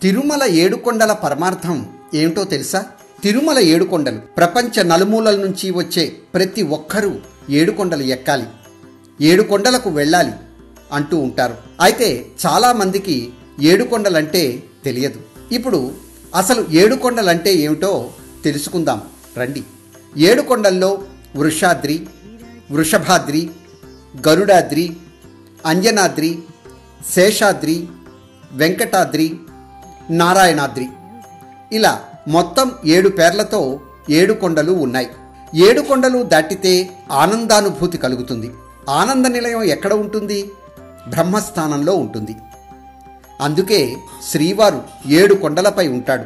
తిరుమల ఏడుకొండల పరమార్థం ఏమిటో తెలుసా తిరుమల ఏడుకొండలు ప్రపంచ నలుమూలల నుంచి వచ్చే ప్రతి ఒక్కరూ ఏడుకొండలు ఎక్కాలి ఏడుకొండలకు వెళ్ళాలి అంటూ ఉంటారు అయితే చాలామందికి ఏడుకొండలంటే తెలియదు ఇప్పుడు అసలు ఏడుకొండలంటే ఏమిటో తెలుసుకుందాం రండి ఏడుకొండల్లో వృషాద్రి వృషభాద్రి గరుడాద్రి అంజనాద్రి శేషాద్రి వెంకటాద్రి నారాయణాద్రి ఇలా మొత్తం ఏడు పేర్లతో ఏడు కొండలు ఉన్నాయి ఏడు కొండలు దాటితే ఆనందానుభూతి కలుగుతుంది ఆనంద నిలయం ఎక్కడ ఉంటుంది బ్రహ్మస్థానంలో ఉంటుంది అందుకే శ్రీవారు ఏడు కొండలపై ఉంటాడు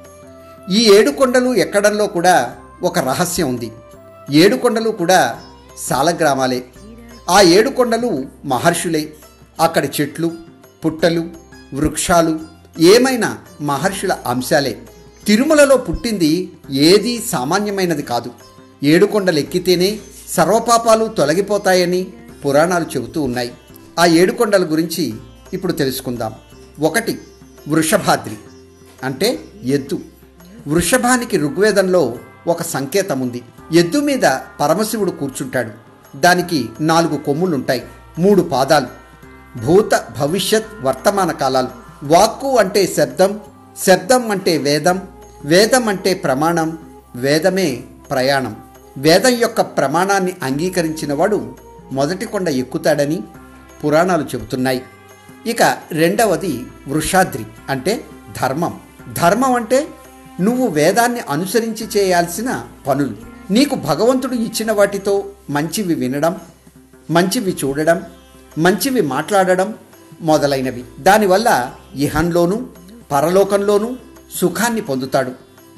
ఈ ఏడు కొండలు ఎక్కడంలో కూడా ఒక రహస్యం ఉంది ఏడు కొండలు కూడా సాలగ్రామాలే ఆ ఏడు కొండలు మహర్షులే అక్కడి చెట్లు పుట్టలు వృక్షాలు ఏమైనా మహర్షుల అంశాలే తిరుమలలో పుట్టింది ఏదీ సామాన్యమైనది కాదు ఏడు కొండలు ఎక్కితేనే సర్వపాపాలు తొలగిపోతాయని పురాణాలు చెబుతూ ఉన్నాయి ఆ ఏడు కొండల గురించి ఇప్పుడు తెలుసుకుందాం ఒకటి వృషభాద్రి అంటే ఎద్దు వృషభానికి ఋగ్వేదంలో ఒక సంకేతం ఉంది ఎద్దు మీద పరమశివుడు కూర్చుంటాడు దానికి నాలుగు కొమ్ములుంటాయి మూడు పాదాలు భూత భవిష్యత్ వర్తమాన కాలాలు వాక్కు అంటే శబ్దం శబ్దం అంటే వేదం వేదం అంటే ప్రమాణం వేదమే ప్రయాణం వేదం యొక్క ప్రమాణాన్ని అంగీకరించినవాడు మొదటి కొండ ఎక్కుతాడని పురాణాలు చెబుతున్నాయి ఇక రెండవది వృషాద్రి అంటే ధర్మం ధర్మం అంటే నువ్వు వేదాన్ని అనుసరించి చేయాల్సిన పనులు నీకు భగవంతుడు ఇచ్చిన వాటితో మంచివి వినడం మంచివి చూడడం మంచివి మాట్లాడడం మొదలైనవి దానివల్ల ఇహంలోనూ పరలోకంలోనూ సుఖాన్ని పొందుతాడు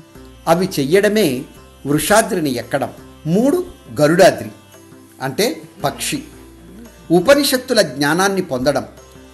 అవి చెయ్యడమే వృషాద్రిని ఎక్కడం మూడు గరుడాద్రి అంటే పక్షి ఉపనిషత్తుల జ్ఞానాన్ని పొందడం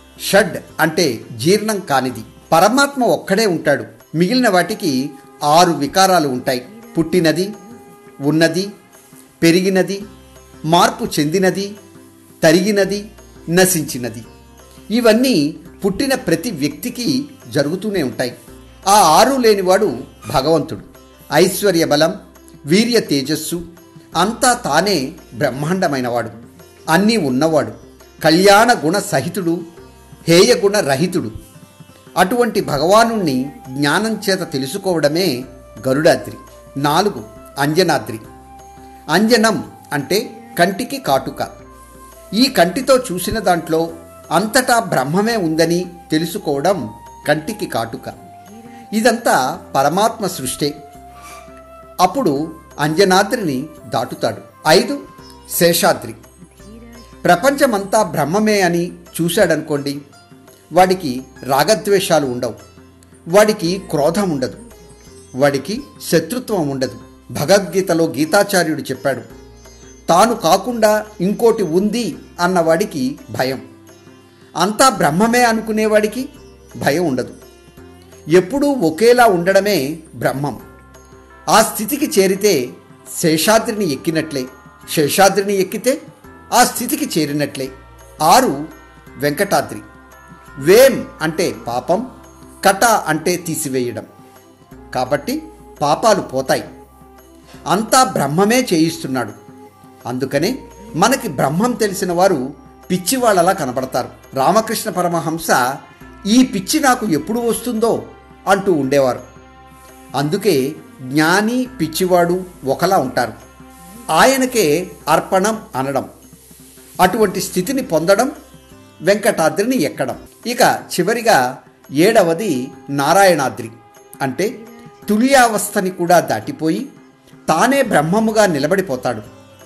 షడ్ అంటే జీర్ణం కానిది పరమాత్మ ఒక్కడే ఉంటాడు మిగిలిన వాటికి ఆరు వికారాలు ఉంటాయి పుట్టినది ఉన్నది పెరిగినది మార్పు చెందినది తరిగినది నశించినది ఇవన్నీ పుట్టిన ప్రతి వ్యక్తికి జరుగుతూనే ఉంటాయి ఆ ఆరు లేనివాడు భగవంతుడు ఐశ్వర్య బలం వీర్య తేజస్సు అంతా తానే బ్రహ్మాండమైనవాడు అన్నీ ఉన్నవాడు కళ్యాణ గుణ సహితుడు హేయగుణ రహితుడు అటువంటి భగవానుణ్ణి జ్ఞానం చేత తెలుసుకోవడమే గరుడాద్రి నాలుగు అంజనాద్రి అంజనం అంటే కంటికి కాటుక ఈ కంటితో చూసిన దాంట్లో అంతటా బ్రహ్మమే ఉందని తెలుసుకోవడం కంటికి కాటుక ఇదంతా పరమాత్మ సృష్టే అప్పుడు అంజనాద్రిని దాటుతాడు ఐదు శేషాద్రి ప్రపంచమంతా బ్రహ్మమే అని చూశాడనుకోండి వాడికి రాగద్వేషాలు ఉండవు వాడికి క్రోధం ఉండదు వాడికి శత్రుత్వం ఉండదు భగవద్గీతలో గీతాచార్యుడు చెప్పాడు తాను కాకుండా ఇంకోటి ఉంది అన్నవాడికి భయం అంతా బ్రహ్మమే అనుకునేవాడికి భయం ఉండదు ఎప్పుడూ ఒకేలా ఉండడమే బ్రహ్మం ఆ స్థితికి చేరితే శేషాద్రిని ఎక్కినట్లే శేషాద్రిని ఎక్కితే ఆ స్థితికి చేరినట్లే ఆరు వెంకటాద్రి వేం అంటే పాపం కట అంటే తీసివేయడం కాబట్టి పాపాలు పోతాయి అంతా బ్రహ్మమే చేయిస్తున్నాడు అందుకనే మనకి బ్రహ్మం తెలిసిన వారు పిచ్చివాళ్ళలా కనబడతారు రామకృష్ణ పరమహంస ఈ పిచ్చి నాకు ఎప్పుడు వస్తుందో అంటూ ఉండేవారు అందుకే జ్ఞాని పిచ్చివాడు ఒకలా ఉంటారు ఆయనకే అర్పణం అనడం అటువంటి స్థితిని పొందడం వెంకటాద్రిని ఎక్కడం ఇక చివరిగా ఏడవది నారాయణాద్రి అంటే తులియావస్థని కూడా దాటిపోయి తానే బ్రహ్మముగా నిలబడిపోతాడు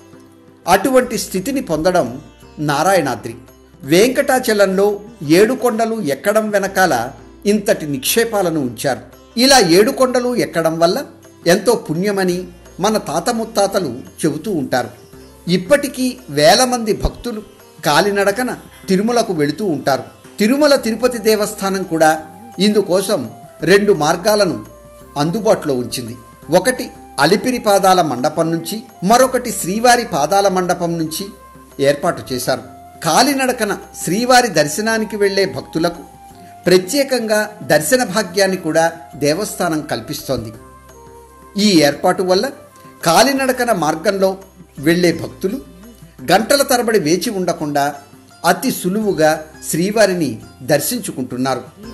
అటువంటి స్థితిని పొందడం నారాయణాద్రి వెంకటాచలంలో ఏడు కొండలు ఎక్కడం వెనకాల ఇంతటి నిక్షేపాలను ఉంచారు ఇలా ఏడు కొండలు ఎక్కడం వల్ల ఎంతో పుణ్యమని మన తాత ముత్తాతలు చెబుతూ ఉంటారు ఇప్పటికీ వేల మంది భక్తులు కాలినడకన తిరుమలకు వెళుతూ ఉంటారు తిరుమల తిరుపతి దేవస్థానం కూడా ఇందుకోసం రెండు మార్గాలను అందుబాటులో ఉంచింది ఒకటి అలిపిరి పాదాల మండపం నుంచి మరొకటి శ్రీవారి పాదాల మండపం నుంచి ఏర్పాటు చేశారు కాలినడకన శ్రీవారి దర్శనానికి వెళ్ళే భక్తులకు ప్రత్యేకంగా దర్శన భాగ్యాన్ని కూడా దేవస్థానం కల్పిస్తోంది ఈ ఏర్పాటు వల్ల కాలినడకన మార్గంలో వెళ్ళే భక్తులు గంటల తరబడి వేచి ఉండకుండా అతి సులువుగా శ్రీవారిని దర్శించుకుంటున్నారు